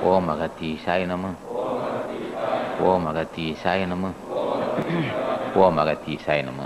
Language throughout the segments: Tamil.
ஓம் அகத்தீசாய நம ஓம் அகத்தீசாய நம ஓம் அகத்தீசாய நம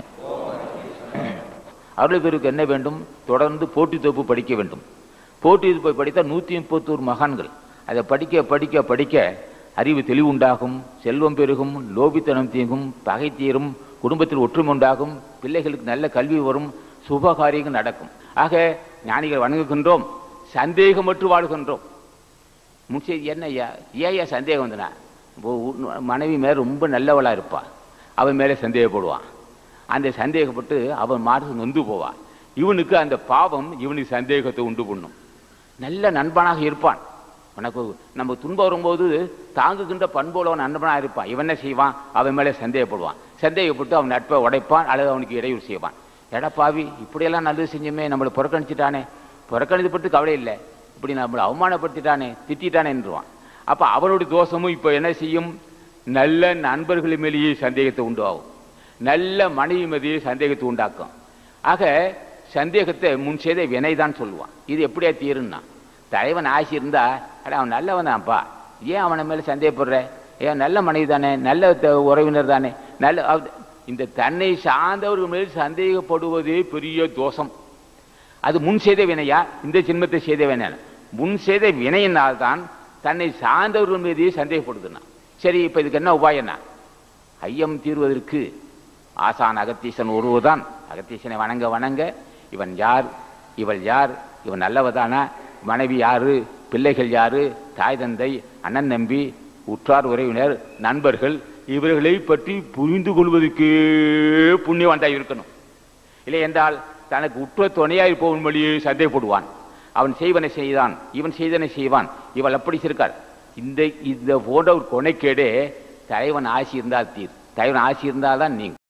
அருள் பேருக்கு என்ன வேண்டும் தொடர்ந்து போட்டி தொகுப்பு படிக்க வேண்டும் போட்டி தொகுப்பு படித்தால் நூற்றி முப்பத்தோரு மகான்கள் அதை படிக்க படிக்க படிக்க அறிவு தெளிவுண்டாகும் செல்வம் பெருகும் லோபித்தனம் தீங்கும் பகை தீரும் குடும்பத்தில் ஒற்றுமை உண்டாகும் பிள்ளைகளுக்கு நல்ல கல்வி வரும் சுப காரியங்கள் நடக்கும் ஆக ஞானிகள் வணங்குகின்றோம் சந்தேகமற்று வாழ்கின்றோம் முன்செய்தி என்ன ஐயா ஏன் ஐயா சந்தேகம் வந்தனா மனைவி மேலே ரொம்ப நல்லவளா இருப்பா அவன் மேலே சந்தேகப்படுவான் அந்த சந்தேகப்பட்டு அவன் மாறு நொந்து போவான் இவனுக்கு அந்த பாவம் இவனுக்கு சந்தேகத்தை உண்டு பண்ணும் நல்ல நண்பனாக இருப்பான் உனக்கு நம்ம துன்பம் வரும்போது தாங்குகின்ற பண்போலவன் நண்பனாக இருப்பான் இவன் என்ன செய்வான் அவன் மேலே சந்தேகப்படுவான் சந்தேகப்பட்டு அவன் நட்பை உடைப்பான் அல்லது அவனுக்கு இடையூறு செய்வான் எடா பாவி இப்படியெல்லாம் நல்லது செஞ்சுமே நம்மளை புறக்கணிச்சிட்டானே புறக்கணிப்பட்டு கவலை இல்லை இப்படி நம்மளை அவமானப்படுத்திட்டானே திட்டானே என்றுவான் அப்போ அவனுடைய தோஷமும் இப்போ என்ன செய்யும் நல்ல நண்பர்கள் மேலேயே சந்தேகத்தை உண்டாகும் நல்ல மனைவி மீதையே சந்தேகத்தை உண்டாக்கும் ஆக சந்தேகத்தை முன் செய்த வினைதான் சொல்லுவான் இது எப்படியா தீருன்னா தலைவன் ஆசி இருந்தா அட அவன் நல்லவன் தான்ப்பா ஏன் அவனை மேலே சந்தேகப்படுற ஏன் நல்ல மனைவி தானே நல்ல த- உறவினர் தானே நல்ல அவ- இந்த தன்னை சார்ந்தவர்கள் மேல் சந்தேகப்படுவதே பெரிய தோஷம் அது முன் செய்த வினையா இந்த ஜென்மத்தை செய்த வினை முன் செய்த வினையினால் தான் தன்னை சார்ந்தவர்கள் மீதே சந்தேகப்படுதுன்னா சரி இப்போ இதுக்கு என்ன உபாயம்னா ஐயம் தீர்வதற்கு ஆசான் அகத்தீசன் ஒருவர்தான் அகத்தீசனை வணங்க வணங்க இவன் யார் இவள் யார் இவன் நல்லவதானா மனைவி யாரு பிள்ளைகள் யாரு தாய் தந்தை அண்ணன் நம்பி உற்றார் உறவினர் நண்பர்கள் இவர்களை பற்றி புரிந்து கொள்வதற்கே புண்ணியவான்டா இருக்கணும் இல்லை என்றால் தனக்கு உற்ற துணையாய் இருப்பவன் வழியே சந்தேகப்படுவான் அவன் செய்வனை செய்தான் இவன் செய்தனை செய்வான் இவள் அப்படி இருக்கார் இந்த இந்த போன்ற ஒரு கொனைக்கேடே தலைவன் ஆசி இருந்தால் தீர் தலைவன் ஆசி இருந்தால் தான் நீங்க